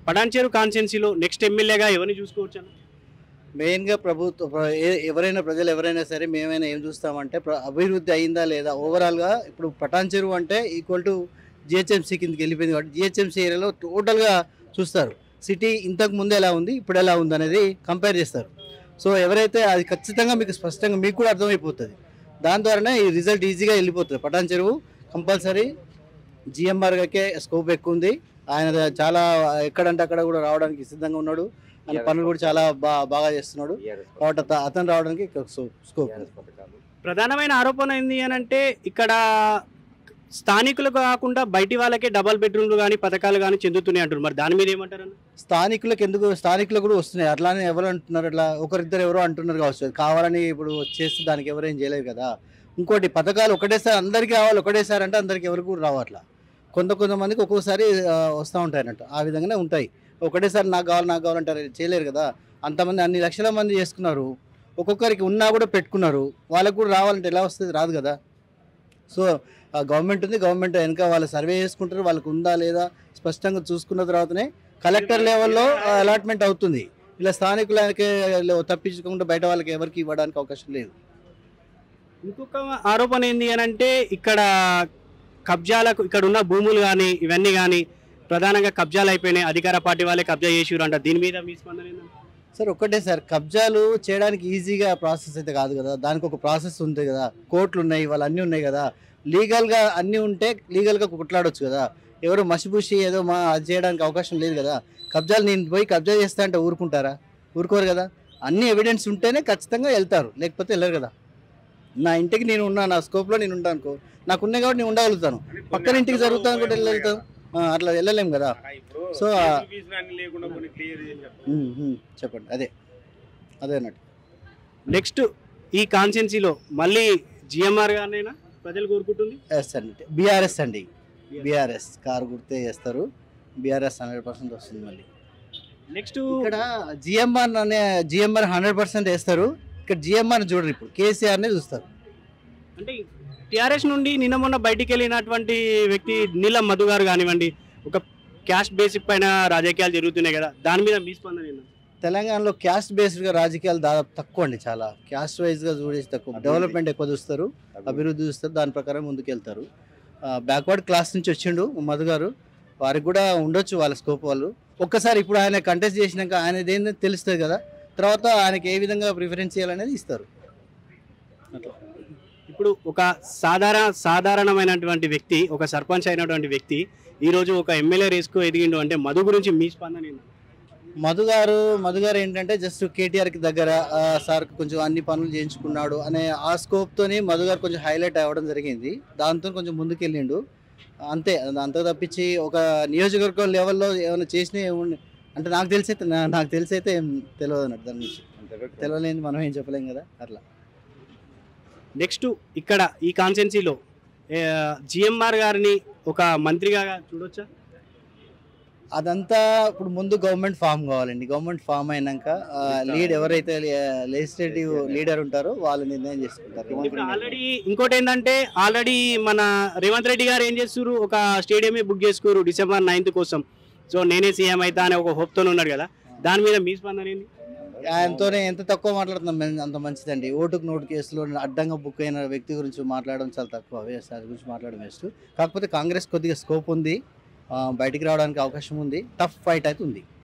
పటాన్చేరు కాన్స్టిట్యున్సీలో నెక్స్ట్ ఎమ్మెల్యేగా ఎవరిని చూసుకోవచ్చు అన్న మెయిన్గా ప్రభుత్వ ప్ర- ఏ- ఎవరైనా ప్రజలు ఎవరైనా సరే మేమైనా ఏం చూస్తామంటే ప్ర- అభివృద్ధి అయిందా లేదా ఓవరాల్గా ఇప్పుడు పటాన్ చెరువు అంటే ఈక్వల్ టు జిహెచ్ఎంసీ కిందకి వెళ్ళిపోయింది కాబట్టి జిహెచ్ఎంసీ ఏరియాలో టోటల్గా చూస్తారు సిటీ ఇంతకు ముందు ఎలా ఉంది ఇప్పుడు ఎలా ఉంది అనేది కంపేర్ చేస్తారు సో ఎవరైతే అది ఖచ్చితంగా మీకు స్పష్టంగా మీకు కూడా అర్థమైపోతుంది దాని ద్వారానే ఈ రిజల్ట్ ఈజీగా వెళ్ళిపోతుంది పటాన్ చెరువు కంపల్సరీ జిఎంఆర్కే స్కోప్ ఎక్కువ ఉంది ఆయన చాలా ఎక్కడంటే అక్కడ కూడా రావడానికి సిద్ధంగా ఉన్నాడు ఆయన పనులు కూడా చాలా బా బాగా చేస్తున్నాడు కాబట్టి అత- అతను రావడానికి స్కోప్ ఉంది ప్రధానమైన ఆరోపణ ఏంది అని అంటే ఇక్కడ స్థానికులు కాకుండా బయటి వాళ్ళకే డబల్ బెడ్రూమ్లు కానీ పథకాలు కానీ చెందుతున్నాయి అంటారు మరి దాని మీద ఏమంటారు అన్న స్థానికులకు ఎందుకు స్థానికులకు కూడా వస్తున్నాయి అట్లానే ఎవరు అంటున్నారు అట్లా ఒకరిద్దరు ఎవరో అంటున్నారు కావచ్చు కావాలని ఇప్పుడు చేస్తే దానికి ఎవరేం చేయలేరు కదా ఇంకోటి పథకాలు ఒకటేసారి అందరికీ రావాలి ఒకటేసారి అంటే అందరికి ఎవరికి కూడా రావట్లా కొంత కొంతమందికి ఒక్కోసారి వస్తూ ఉంటాయి అన్నట్టు ఆ విధంగానే ఉంటాయి ఒకటేసారి నాకు కావాలి నాకు కావాలంటారు చేయలేరు కదా అంతమంది అన్ని లక్షల మంది చేసుకున్నారు ఒక్కొక్కరికి ఉన్నా కూడా పెట్టుకున్నారు వాళ్ళకు కూడా రావాలంటే ఎలా వస్తుంది రాదు కదా సో గవర్నమెంట్ ఉంది గవర్నమెంట్ వెనక వాళ్ళు సర్వే చేసుకుంటారు వాళ్ళకి ఉందా లేదా స్పష్టంగా చూసుకున్న తర్వాతనే కలెక్టర్ లెవెల్లో అలాట్మెంట్ అవుతుంది ఇలా స్థానికులకి తప్పించకుండా బయట వాళ్ళకి ఎవరికి ఇవ్వడానికి అవకాశం లేదు ఇంకొక ఆరోపణ ఏంది అని అంటే ఇక్కడ కబ్జాలకు ఇక్కడ ఉన్న భూములు కానీ ఇవన్నీ కానీ ప్రధానంగా కబ్జాలు అయిపోయినాయి అధికార పార్టీ వాళ్ళే కబ్జా చేసిరు అంట దీని మీద మీ స్పందన ఏంది? సార్ ఒక్కటే సార్ కబ్జాలు చేయడానికి ఈజీగా ప్రాసెస్ అయితే కాదు కదా దానికి ఒక ప్రాసెస్ ఉంది కదా కోర్టులు ఉన్నాయి వాళ్ళు అన్నీ ఉన్నాయి కదా లీగల్గా అన్నీ ఉంటే లీగల్గా కొట్లాడొచ్చు కదా ఎవరు మసిపూసి ఏదో మా అది చేయడానికి అవకాశం లేదు కదా కబ్జాలు నేను పోయి కబ్జా చేస్తా అంటే ఊరుకుంటారా ఊరుకోరు కదా అన్ని ఎవిడెన్స్ ఉంటేనే ఖచ్చితంగా వెళ్తారు లేకపోతే వెళ్ళరు కదా నా ఇంటికి నేను ఉన్నా నా స్కోప్లో నేను ఉంటాను అనుకో నాకు ఉన్నాయి కాబట్టి నేను ఉండగలుగుతాను పక్కన ఇంటికి జరుగుతాను అనుకుంటే వెళ్ళగలుగుతాను ఆ, అట్లా వెళ్ళలేం కదా సో, ఆ- ఉమ్, ఉమ్, చెప్పండి అదే అదే అన్నట్టు నెక్స్ట్ ఈ కాన్స్టిట్యున్సీలో మళ్ళీ జిఎంఆర్ గారినైనా ప్రజలు కోరుకుంటుంది ఎస్ అండి బీఆర్ఎస్ అండి బీఆర్ఎస్ కారు గుర్తే చేస్తారు బీఆర్ఎస్ హండ్రెడ్ పర్సెంట్ వస్తుంది మళ్ళీ నెక్స్ట్ ఇక్కడ జిఎంఆర్ అనే జిఎంఆర్ హండ్రెడ్ పర్సెంట్ వేస్తారు ఇక్కడ జిఎంఆర్ చూడరు ఇప్పుడు కేసీఆర్నే చూస్తారు అంటే టిఆర్ఎస్ నుండి నిన్న మొన్న బయటికి వెళ్ళినటువంటి వ్యక్తి నీలం మధు గారు కానివ్వండి ఒక క్యాస్ట్ బేసిక్ పైన రాజకీయాలు జరుగుతున్నాయి కదా దాని మీద మీ స్పందన ఏంది? తెలంగాణలో క్యాస్ట్ బేస్డ్గా రాజకీయాలు దాదాపు తక్కువ అండి చాలా క్యాస్ట్ వైజ్గా చూడేసి తక్కువ డెవలప్మెంట్ ఎక్కువ చూస్తారు అభివృద్ధి చూస్తారు దాని ప్రకారం ముందుకెళ్తారు బ్యాక్వర్డ్ క్లాస్ నుంచి వచ్చిండు మధు గారు వారికి కూడా ఉండొచ్చు వాళ్ళ స్కోప్ వాళ్ళు ఒక్కసారి ఇప్పుడు ఆయన కంటెస్ట్ చేసినాక ఆయనది ఏందో తెలుస్తుంది కదా తర్వాత ఆయనకి ఏ విధంగా ప్రిఫరెన్స్ చేయాలనేది ఇస్తారు అట్లా ఇప్పుడు ఒక సాధారణ సాధారణమైనటువంటి వ్యక్తి ఒక సర్పంచ్ అయినటువంటి వ్యక్తి ఈ రోజు ఒక ఎమ్మెల్యే రేస్కు ఎదిగిండు అంటే మధు గురించి మీ స్పందన ఏంది? మధు గారు మధు గారు ఏంటంటే జస్ట్ కేటీఆర్కి దగ్గర ఆ, సార్ కొంచెం అన్ని పనులు చేయించుకున్నాడు అనే ఆ స్కోప్తోని మధు గారు కొంచెం హైలైట్ అవ్వడం జరిగింది దాంతో కొంచెం ముందుకెళ్ళిండు అంతే అంత తప్పించి ఒక నియోజకవర్గం లెవెల్లో ఏమైనా చేసినా ఏముంది అంటే నాకు తెలిసి అయితే నా- నాకు తెలిసి అయితే ఏం తెలియదు అన్నట్టు దాని నుంచి తెలియలేని మనం ఏం చెప్పలేం కదా అట్లా నెక్స్ట్ ఇక్కడ ఈ కాన్స్టెన్సీలో జిఎంఆర్ గారిని ఒక మంత్రిగా చూడొచ్చా అదంతా ఇప్పుడు ముందు గవర్నమెంట్ ఫామ్ కావాలండి గవర్నమెంట్ ఫామ్ అయినాక లీడ్ ఎవరైతే లెజిస్లేటివ్ లీడర్ ఉంటారో వాళ్ళు నిర్ణయం చేసుకుంటారు ఇప్పుడు ఆల్రెడీ ఇంకోటి ఏంటంటే ఆల్రెడీ మన రేవంత్ రెడ్డి గారు ఏం చేస్తారు ఒక స్టేడియమే బుక్ చేసుకోరు డిసెంబర్ నైన్త్ కోసం సో నేనే సీఎం అవుతా అనే ఒక హోప్తో ఉన్నాడు కదా దాని మీద మీ స్పందన ఏంది ఆయనతోనే ఎంత తక్కువ మాట్లాడుతున్నాం మేము అంత మంచిదండి ఓటుకు నోటు కేసులో అడ్డంగా బుక్ అయిన వ్యక్తి గురించి మాట్లాడడం చాలా తక్కువ వేస్ట్ దాని గురించి మాట్లాడడం వేస్ట్ కాకపోతే కాంగ్రెస్ కొద్దిగా స్కోప్ ఉంది ఆ, బయటికి రావడానికి అవకాశం ఉంది టఫ్ ఫైట్ అయితే ఉంది